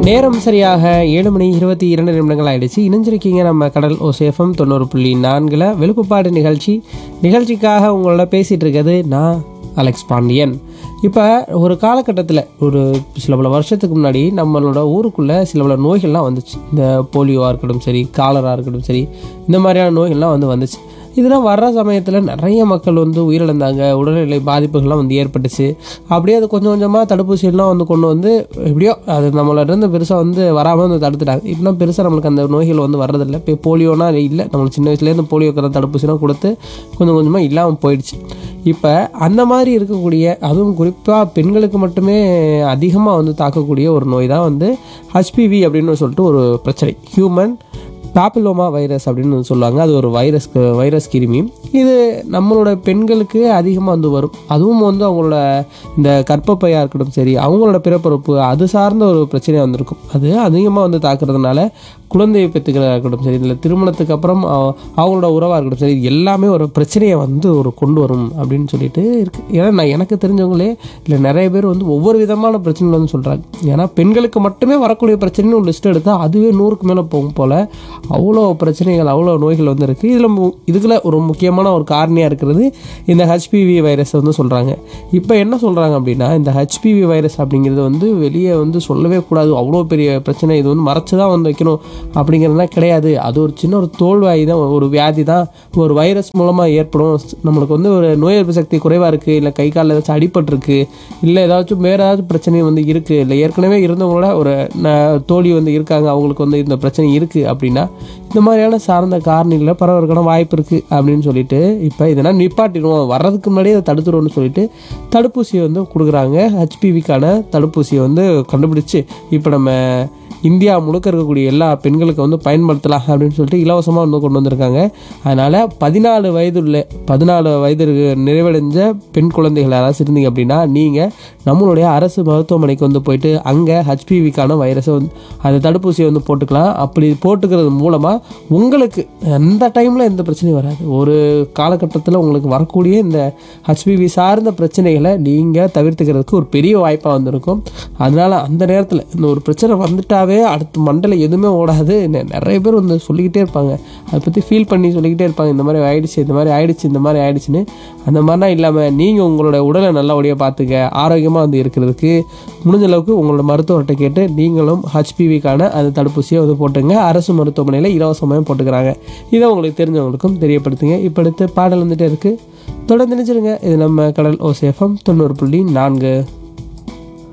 நேரம் சரியாக ஏழு மணி இருபத்தி இரண்டு நிமிடங்கள் ஆயிடுச்சு இணைஞ்சிருக்கீங்க நம்ம கடல் ஓசேஃபம் தொண்ணூறு புள்ளி நான்கில் வெளுப்புப்பாடு நிகழ்ச்சி நிகழ்ச்சிக்காக உங்களோட பேசிகிட்டு இருக்கிறது நான் அலெக்ஸ் பாண்டியன் இப்போ ஒரு காலகட்டத்தில் ஒரு சில பல வருஷத்துக்கு முன்னாடி நம்மளோட ஊருக்குள்ளே சில பல நோய்கள்லாம் வந்துச்சு இந்த போலியோவாக இருக்கட்டும் சரி காலராக இருக்கட்டும் சரி இந்த மாதிரியான நோய்கள்லாம் வந்து வந்துச்சு இதெல்லாம் வர்ற சமயத்தில் நிறைய மக்கள் வந்து உயிரிழந்தாங்க உடல்நிலை பாதிப்புகள்லாம் வந்து ஏற்பட்டுச்சு அப்படியே அது கொஞ்சம் கொஞ்சமாக தடுப்பூசியெல்லாம் வந்து கொண்டு வந்து எப்படியோ அது நம்மள இருந்து பெருசாக வந்து வராமல் வந்து தடுத்துட்டாங்க இப்படிலாம் பெருசாக நம்மளுக்கு அந்த நோய்கள் வந்து வர்றதில்லை இப்போ போலியோனா இல்லை நம்மளுக்கு சின்ன வயசுலேருந்து போலியோக்கிற தடுப்பூசிலாம் கொடுத்து கொஞ்சம் கொஞ்சமாக இல்லாமல் போயிடுச்சு இப்போ அந்த மாதிரி இருக்கக்கூடிய அதுவும் குறிப்பாக பெண்களுக்கு மட்டுமே அதிகமாக வந்து தாக்கக்கூடிய ஒரு நோய் தான் வந்து ஹச்பிவி அப்படின்னு சொல்லிட்டு ஒரு பிரச்சனை ஹியூமன் பாப்பிலோமா வைரஸ் அப்படின்னு வந்து சொல்லுவாங்க அது ஒரு வைரஸ் வைரஸ் கிருமி இது நம்மளோட பெண்களுக்கு அதிகமாக வந்து வரும் அதுவும் வந்து அவங்களோட இந்த கர்ப்பப்பையாக இருக்கட்டும் சரி அவங்களோட பிறப்புறுப்பு அது சார்ந்த ஒரு பிரச்சனையாக வந்திருக்கும் அது அதிகமாக வந்து தாக்குறதுனால குழந்தையை பெற்றுக்கிறதா இருக்கட்டும் சரி இல்லை திருமணத்துக்கு அப்புறம் அவ- அவங்களோட உறவாக இருக்கட்டும் சரி இது எல்லாமே ஒரு பிரச்சனையை வந்து ஒரு கொண்டு வரும் அப்படின்னு சொல்லிட்டு இருக்கு ஏன்னா நான் எனக்கு தெரிஞ்சவங்களே இல்லை நிறைய பேர் வந்து ஒவ்வொரு விதமான பிரச்சனைகள் வந்து சொல்கிறாங்க ஏன்னா பெண்களுக்கு மட்டுமே வரக்கூடிய பிரச்சனைன்னு ஒரு லிஸ்ட் எடுத்தால் அதுவே நூறுக்கு மேலே போகும் போல் அவ்வளோ பிரச்சனைகள் அவ்வளோ நோய்கள் வந்து இருக்குது இதில் இதுக்குள்ள ஒரு முக்கியமான ஒரு காரணியாக இருக்கிறது இந்த ஹெச்பிவி வைரஸ் வந்து சொல்கிறாங்க இப்போ என்ன சொல்கிறாங்க அப்படின்னா இந்த ஹெச்பிவி வைரஸ் அப்படிங்கிறது வந்து வெளியே வந்து சொல்லவே கூடாது அவ்வளோ பெரிய பிரச்சனை இது வந்து மறைச்சு தான் வந்து வைக்கணும் அப்படிங்கிறதுலாம் கிடையாது அது ஒரு சின்ன ஒரு தோல்வாய் தான் ஒரு வியாதி தான் ஒரு வைரஸ் மூலமாக ஏற்படும் நம்மளுக்கு வந்து ஒரு நோய் எதிர்ப்பு சக்தி குறைவாக இருக்குது இல்லை கை காலில் ஏதாச்சும் அடிபட்டிருக்கு இல்லை ஏதாச்சும் வேறு ஏதாச்சும் பிரச்சனை வந்து இருக்குது இல்லை ஏற்கனவே இருந்தவங்களோட ஒரு ந- தோழி வந்து இருக்காங்க அவங்களுக்கு வந்து இந்த பிரச்சனை இருக்குது அப்படின்னா இந்த மாதிரியான சார்ந்த காரணிகளில் பரவறதுக்கான வாய்ப்பு இருக்குது அப்படின்னு சொல்லிட்டு இப்போ இதெல்லாம் நிப்பாட்டிடுவோம் வர்றதுக்கு முன்னாடியே அதை தடுத்துருவோம்னு சொல்லிட்டு தடுப்பூசியை வந்து கொடுக்குறாங்க ஹெச்பிவிக்கான தடுப்பூசியை வந்து கண்டுபிடிச்சு இப்போ நம்ம இந்தியா முழுக்க இருக்கக்கூடிய எல்லா பெண்களுக்கு வந்து பயன்படுத்தலாம் அப்படின்னு சொல்லிட்டு இலவசமாக வந்து கொண்டு வந்திருக்காங்க அதனால் பதினாலு வயதுள்ள பதினாலு வயது இருக்கு- நிறைவடைஞ்ச பெண் குழந்தைகள் யாராவது இருந்தீங்க அப்படின்னா நீங்கள் நம்மளுடைய அரசு மருத்துவமனைக்கு வந்து போயிட்டு அங்கே ஹெச்பிவிக்கான வைரஸை வந்து அந்த தடுப்பூசியை வந்து போட்டுக்கலாம் அப்படி போட்டுக்கிறது மூலமாக உங்களுக்கு எந்த டைமில் எந்த பிரச்சனையும் வராது ஒரு காலகட்டத்தில் உங்களுக்கு வரக்கூடிய இந்த ஹெச்பிவி சார்ந்த பிரச்சனைகளை நீங்கள் தவிர்த்துக்கிறதுக்கு ஒரு பெரிய வாய்ப்பாக வந்திருக்கும் அதனால் அந்த நேரத்தில் இந்த ஒரு பிரச்சனை வந்துட்டாவே அடுத்த மண்டல எதுவுமே ஓடாது நெ- நிறைய பேர் வந்து சொல்லிக்கிட்டே இருப்பாங்க அதை பற்றி ஃபீல் பண்ணி சொல்லிக்கிட்டே இருப்பாங்க இந்த மாதிரி ஆயிடுச்சு இந்த மாதிரி ஆயிடுச்சு இந்த மாதிரி ஆயிடுச்சுன்னு அந்த மாதிரிலாம் இல்லாமல் நீங்கள் உங்களோட உடலை நல்லபடியாக பார்த்துக்க ஆரோக்கியமாக வந்து இருக்கிறதுக்கு முடிஞ்ச அளவுக்கு உங்களோட மருத்துவர்கிட்ட கேட்டு நீங்களும் ஹச்பிவிக்கான அந்த தடுப்பூசியை வந்து போட்டுங்க அரசு மருத்துவமனையில் இலவசமாக போட்டுக்கிறாங்க இதை உங்களுக்கு தெரிஞ்சவங்களுக்கும் தெரியப்படுத்துங்க இப்போ அடுத்து பாடல் வந்துட்டே இருக்குது தொடர்ந்து நினைச்சிருங்க இது நம்ம கடல் ஓசேஃபம் தொண்ணூறு புள்ளி நான்கு